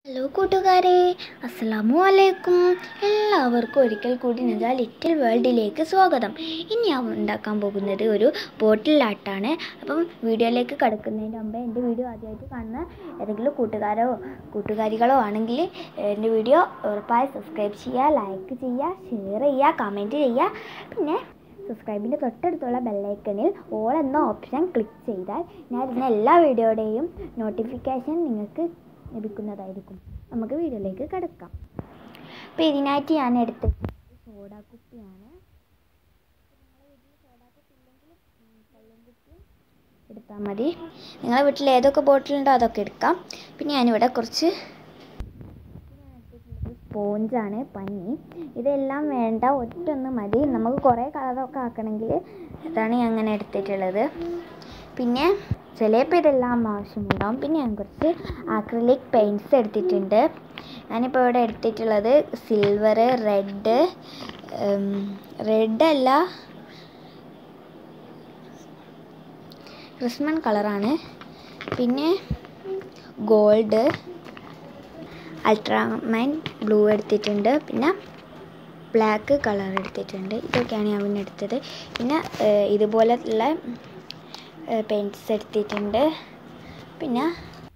Hello കൂട്ടുകാരെ അസ്സലാമു അലൈക്കും എല്ലാവർക്കും ഒരിക്കൽ കൂടി നിജ ലിറ്റിൽ വേൾഡിലേക്ക് സ്വാഗതം ഇനി ഞാൻ ഉണ്ടാക്കാൻ പോകുന്നത് ഒരു ബോട്ടിൽ ആർട്ടാണ് അപ്പം വീഡിയോയിലേക്ക് കടക്കുന്നതിന് മുമ്പ് എൻ്റെ വീഡിയോ ആദ്യമായിട്ട് കാണുന്ന ഏതെങ്കിലും കൂട്ടുകാരോ കൂട്ടുകാരികളോ ആണെങ്കിൽ എൻ്റെ വീഡിയോ ഉറപ്പായി സബ്സ്ക്രൈബ് ചെയ്യുക ലൈക്ക് ചെയ്യുക ഷെയർ ചെയ്യുക കമൻറ്റ് ചെയ്യുക പിന്നെ സബ്സ്ക്രൈബിൻ്റെ തൊട്ടടുത്തുള്ള ബെല്ലൈക്കണിൽ ഓൾ എന്ന ഓപ്ഷൻ ക്ലിക്ക് ചെയ്താൽ ഞാൻ ഇടുന്ന എല്ലാ വീഡിയോയുടെയും നോട്ടിഫിക്കേഷൻ നിങ്ങൾക്ക് ലഭിക്കുന്നതായിരിക്കും നമുക്ക് വീഡിയോയിലേക്ക് കിടക്കാം അപ്പോൾ ഇതിനായിട്ട് ഞാൻ എടുത്തത് സോഡാ കുപ്പിയാണ് എടുത്താൽ മതി നിങ്ങളുടെ വീട്ടിൽ ഏതൊക്കെ ബോട്ടിലുണ്ടോ അതൊക്കെ എടുക്കാം പിന്നെ ഞാനിവിടെ കുറച്ച് സ്പോഞ്ചാണ് പഞ്ഞി ഇതെല്ലാം വേണ്ട ഒറ്റൊന്ന് മതി നമുക്ക് കുറേ കളറൊക്കെ ആക്കണമെങ്കിൽ അതാണ് ഞാൻ അങ്ങനെ എടുത്തിട്ടുള്ളത് പിന്നെ ചിലപ്പോൾ ഇതെല്ലാം ആവശ്യമുണ്ടാവും പിന്നെ ഞാൻ കുറച്ച് ആക്രിലിക് പെയിൻറ്റ്സ് എടുത്തിട്ടുണ്ട് ഞാനിപ്പോൾ ഇവിടെ എടുത്തിട്ടുള്ളത് സിൽവർ റെഡ് റെഡ് അല്ല ക്രിസ്മൺ കളറാണ് പിന്നെ ഗോൾഡ് അൾട്രാമൈൻ ബ്ലൂ എടുത്തിട്ടുണ്ട് പിന്നെ ബ്ലാക്ക് കളർ എടുത്തിട്ടുണ്ട് ഇതൊക്കെയാണ് ഞാൻ പിന്നെ എടുത്തത് പിന്നെ ഏഹ്, ഇതുപോലെയുള്ള പെയിൻറ്റ്സ് എടുത്തിട്ടുണ്ട് പിന്നെ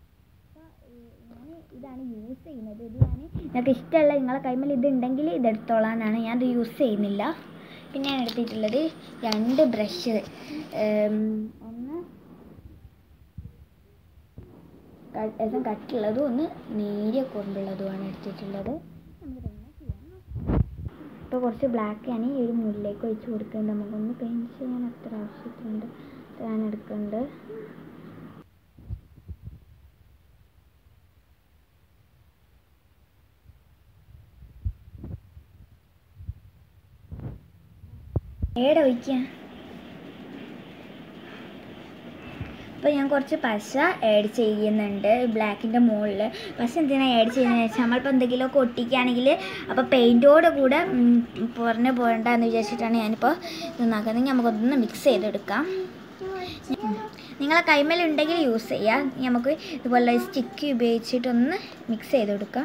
ഇതാണ് യൂസ് ചെയ്യുന്നത് ഇത് ഞാൻ നിങ്ങൾക്ക് ഇഷ്ടമുള്ള നിങ്ങളെ കൈമേൽ ഇത് ഉണ്ടെങ്കിൽ ഇത് എടുത്തോളാനാണ് ഞാൻ ഇത് യൂസ് ചെയ്യുന്നില്ല പിന്നെ ഞാൻ എടുത്തിട്ടുള്ളത് രണ്ട് ബ്രഷ് ഒന്ന് ക- ലേശം കട്ടിയുള്ളതും ഒന്ന് നേരിയ കൊണ്ടുള്ളതുമാണ് എടുത്തിട്ടുള്ളത് നമുക്ക് തന്നെ ചെയ്യാൻ നോക്കാം ഇപ്പോൾ കുറച്ച് ബ്ലാക്ക് ഞാൻ ഈ ഒരു മുന്നിലേക്ക് ഒഴിച്ച് കൊടുക്കുന്നുണ്ട് നമുക്കൊന്ന് പെയിൻറ്റ്സ് ഞാൻ അത്ര ആവശ്യത്തിനുണ്ട് അത് ഞാൻ എടുക്കുന്നുണ്ട് ഏടെ ഒഴിക്കാം അപ്പോൾ ഞാൻ കുറച്ച് പശ ആഡ് ചെയ്യുന്നുണ്ട് ബ്ലാക്കിൻ്റെ മുകളിൽ പശ എന്തിനാണ് ആഡ് ചെയ്യുന്നത് വെച്ചാൽ നമ്മളിപ്പോൾ എന്തെങ്കിലുമൊക്കെ ഒട്ടിക്കുകയാണെങ്കിൽ അപ്പോൾ പെയിൻറ്റോട് കൂടെ പുറഞ്ഞു പോകണ്ടെന്ന് വിചാരിച്ചിട്ടാണ് ഞാനിപ്പോൾ ഇതൊന്നാക്കുന്നത് നമുക്കൊന്ന് മിക്സ് ചെയ്തെടുക്കാം ഉം. നിങ്ങളെ കൈമേൽ ഉണ്ടെങ്കിൽ യൂസ് ചെയ്യാം നമുക്ക് ഇതുപോലെ സ്റ്റിക്ക് ഉപയോഗിച്ചിട്ടൊന്ന് മിക്സ് ചെയ്തെടുക്കാം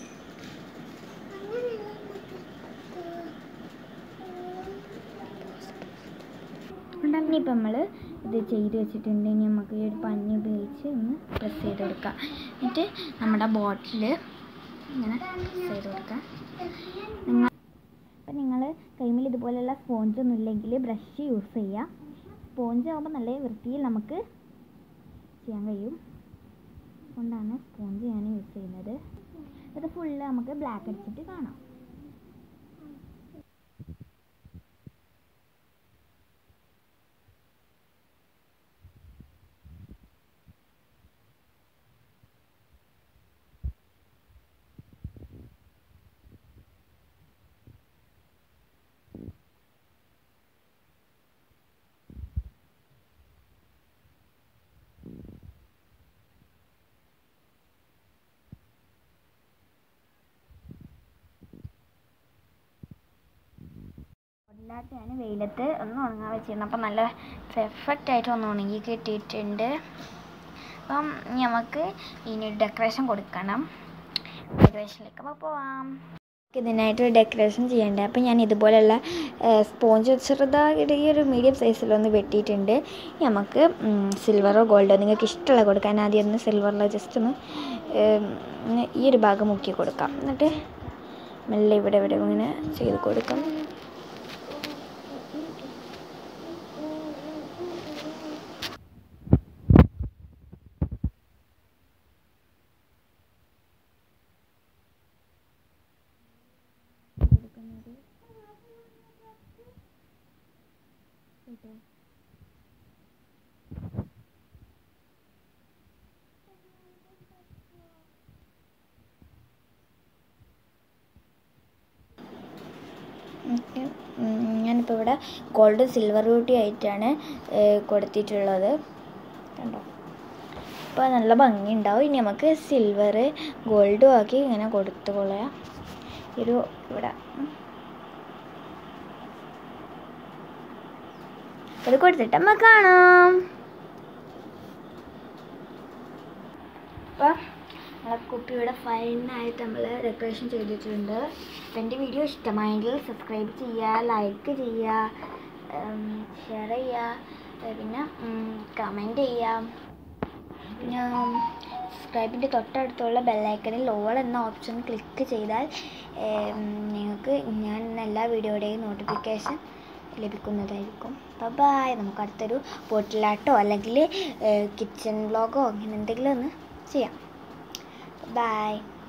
ഇനിയിപ്പോൾ നമ്മൾ ഇത് ചെയ്ത് വെച്ചിട്ടുണ്ട് ഇനി നമുക്ക് ഈ ഒരു പഞ്ഞി ഉപയോഗിച്ച് ഒന്ന് പ്രസ് ചെയ്ത് കൊടുക്കാം എന്നിട്ട് നമ്മുടെ ബോട്ടിൽ ഇങ്ങനെ പ്രസ് ചെയ്ത് കൊടുക്കാം നിങ്ങൾ അപ്പം നിങ്ങൾ കൈമിൽ ഇതുപോലെയുള്ള സ്പോഞ്ചൊന്നും ഇല്ലെങ്കിൽ ബ്രഷ് യൂസ് ചെയ്യുക സ്പോഞ്ച് ആകുമ്പോൾ നല്ല വൃത്തിയിൽ നമുക്ക് ചെയ്യാൻ കഴിയും അതുകൊണ്ടാണ് സ്പോഞ്ച് ഞാൻ യൂസ് ചെയ്യുന്നത് ഇത് ഫുള്ള് നമുക്ക് ബ്ലാക്ക് അടിച്ചിട്ട് കാണാം എല്ലാത്ത ഞാൻ വെയിലത്ത് ഒന്ന് ഉണങ്ങാൻ വെച്ചിരുന്നു അപ്പം നല്ല പെർഫെക്റ്റ് ആയിട്ട് ഒന്ന് ഉണങ്ങി കിട്ടിയിട്ടുണ്ട് അപ്പം നമുക്ക് ഇനി ഡെക്കറേഷൻ കൊടുക്കണം ഡെക്കറേഷനിലേക്ക് അപ്പോൾ പോവാം ഇതിനായിട്ട് ഡെക്കറേഷൻ ചെയ്യേണ്ടത് അപ്പം ഞാൻ ഇതുപോലെയുള്ള സ്പോഞ്ച് ചെറുതായിട്ട് ഈ ഒരു മീഡിയം സൈസിലൊന്ന് വെട്ടിയിട്ടുണ്ട് ഇനി നമുക്ക് സിൽവറോ ഗോൾഡോ നിങ്ങൾക്ക് ഇഷ്ടമുള്ള കൊടുക്കാൻ ആദ്യം ഒന്ന് സിൽവറിലോ ജസ്റ്റ് ഒന്ന് ഏം, ഇങ്ങനെ ഈ ഒരു ഭാഗം മുക്കി കൊടുക്കാം എന്നിട്ട് മെല്ലെ ഇവിടെ ഇവിടെ ഇങ്ങനെ ചെയ്ത് കൊടുക്കാം കൊടുക്കുന്നത് കേട്ടോ ഓക്കെ ഞാനിപ്പോൾ ഇവിടെ ഗോൾഡ് സിൽവർ ബ്യൂട്ടി ആയിട്ടാണ് ഏഹ്, കൊടുത്തിട്ടുള്ളത് കണ്ടോ അപ്പോൾ നല്ല ഭംഗി ഉണ്ടാവും ഇനി നമുക്ക് സിൽവർ ഗോൾഡും ആക്കി ഇങ്ങനെ കൊടുത്തു കൊള്ളാം ഒരു ഇവിടെ ഉം. അത് കൊടുത്തിട്ട് നമുക്ക് കാണാം അപ്പം നമ്മളെ കുപ്പിയുടെ ഫൈനായിട്ട് നമ്മൾ ഡെക്കറേഷൻ ചെയ്തിട്ടുണ്ട് അപ്പം എൻ്റെ വീഡിയോ ഇഷ്ടമായെങ്കിൽ സബ്സ്ക്രൈബ് ചെയ്യുക ലൈക്ക് ചെയ്യുക ഷെയർ ചെയ്യുക ഏഹ് പിന്നെ കമൻറ്റ് ചെയ്യുക പിന്നെ സബ്സ്ക്രൈബിൻ്റെ തൊട്ടടുത്തുള്ള ബെല്ലൈക്കണിൽ ഓൾ എന്ന ഓപ്ഷൻ ക്ലിക്ക് ചെയ്താൽ ഏം, നിങ്ങൾക്ക് ഞാൻ എല്ലാ വീഡിയോയുടെയും നോട്ടിഫിക്കേഷൻ ലഭിക്കുന്നതായിരിക്കും അപ്പോൾ ബായ് നമുക്ക് അടുത്തൊരു പോട്ടിലാട്ടോ അല്ലെങ്കിൽ കിച്ചൺ വ്ളോഗോ അങ്ങനെ എന്തെങ്കിലും ഒന്ന് ചെയ്യാം ബായ്